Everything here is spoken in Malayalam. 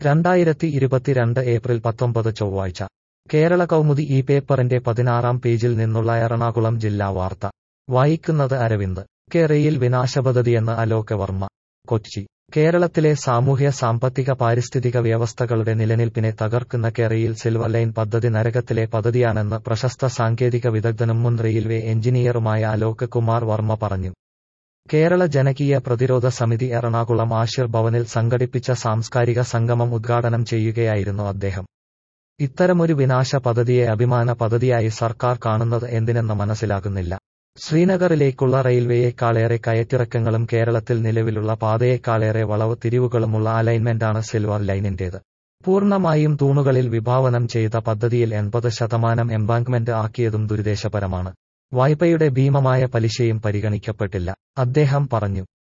രണ്ടായിരത്തി ഇരുപത്തിരണ്ട് ഏപ്രിൽ പത്തൊമ്പത് ചൊവ്വാഴ്ച കേരള കൗമുദി ഈ പേപ്പറിന്റെ പതിനാറാം പേജിൽ നിന്നുള്ള എറണാകുളം ജില്ലാ വാർത്ത വായിക്കുന്നത് അരവിന്ദ് കേരയിൽ വിനാശപദ്ധതിയെന്ന് അലോക് വർമ്മ കൊച്ചി കേരളത്തിലെ സാമൂഹ്യ സാമ്പത്തിക പാരിസ്ഥിതിക വ്യവസ്ഥകളുടെ നിലനിൽപ്പിനെ തകർക്കുന്ന കേരയിൽ സിൽവർ ലൈൻ പദ്ധതി നരകത്തിലെ പദ്ധതിയാണെന്ന് പ്രശസ്ത സാങ്കേതിക വിദഗ്ധനും മുൻ റെയിൽവേ എഞ്ചിനീയറുമായ അലോക് കുമാർ വർമ്മ പറഞ്ഞു കേരള ജനകീയ പ്രതിരോധ സമിതി എറണാകുളം ആശിർ ഭവനിൽ സംഘടിപ്പിച്ച സാംസ്കാരിക സംഗമം ഉദ്ഘാടനം ചെയ്യുകയായിരുന്നു അദ്ദേഹം ഇത്തരമൊരു വിനാശ പദ്ധതിയെ അഭിമാന പദ്ധതിയായി സർക്കാർ കാണുന്നത് എന്തിനെന്ന് മനസ്സിലാകുന്നില്ല ശ്രീനഗറിലേക്കുള്ള റെയിൽവേയേക്കാളേറെ കയറ്റിറക്കങ്ങളും കേരളത്തിൽ നിലവിലുള്ള പാതയേക്കാളേറെ വളവ് തിരിവുകളുമുള്ള അലൈൻമെന്റാണ് സിൽവർ ലൈനിന്റേത് പൂർണ്ണമായും തൂണുകളിൽ വിഭാവനം ചെയ്ത പദ്ധതിയിൽ എൺപത് ശതമാനം എംബാങ്ക്മെന്റ് ആക്കിയതും ദുരുദ്ദേശപരമാണ് വായ്പയുടെ ഭീമമായ പലിശയും പരിഗണിക്കപ്പെട്ടില്ല അദ്ദേഹം പറഞ്ഞു